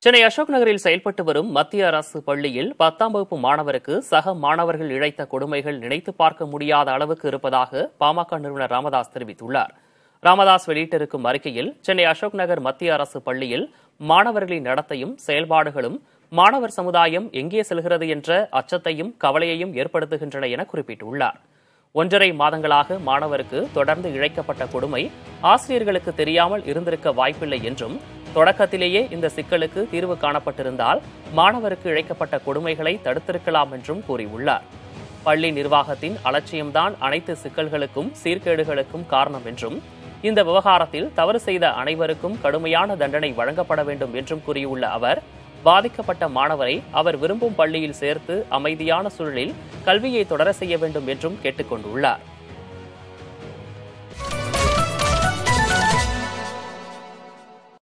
சென்னை அசோக் நகரில் செயல்பட்டு வரும் மத்திய அரசு பள்ளியில் பத்தாம் வகுப்பு மாணவருக்கு சக மாணவர்கள் இழைத்த கொடுமைகள் நினைத்து பார்க்க முடியாத அளவுக்கு இருப்பதாக பாமக நிறுவனர் ராமதாஸ் தெரிவித்துள்ளார் ராமதாஸ் வெளியிட்டிருக்கும் அறிக்கையில் சென்னை அசோக் நகர் மத்திய அரசு பள்ளியில் மாணவர்களின் நடத்தையும் செயல்பாடுகளும் மாணவர் சமுதாயம் எங்கே செல்கிறது என்ற அச்சத்தையும் கவலையையும் ஏற்படுத்துகின்றன என குறிப்பிட்டுள்ளார் ஒன்றரை மாதங்களாக மாணவருக்கு தொடர்ந்து இழைக்கப்பட்ட கொடுமை ஆசிரியர்களுக்கு தெரியாமல் இருந்திருக்க வாய்ப்பில்லை என்றும் தொடக்கத்திலேயே இந்த சிக்கலுக்கு தீர்வு காணப்பட்டிருந்தால் மாணவருக்கு இழைக்கப்பட்ட கொடுமைகளை தடுத்திருக்கலாம் என்றும் கூறியுள்ளார் பள்ளி நிர்வாகத்தின் அலட்சியம்தான் அனைத்து சிக்கல்களுக்கும் சீர்கேடுகளுக்கும் காரணம் என்றும் இந்த விவகாரத்தில் தவறு செய்த அனைவருக்கும் கடுமையான தண்டனை வழங்கப்பட வேண்டும் என்றும் கூறியுள்ள அவர் பாதிக்கப்பட்ட மாணவரை அவர் விரும்பும் பள்ளியில் சேர்த்து அமைதியான சூழலில் கல்வியை தொடர செய்ய வேண்டும் என்றும் கேட்டுக் கொண்டுள்ளார்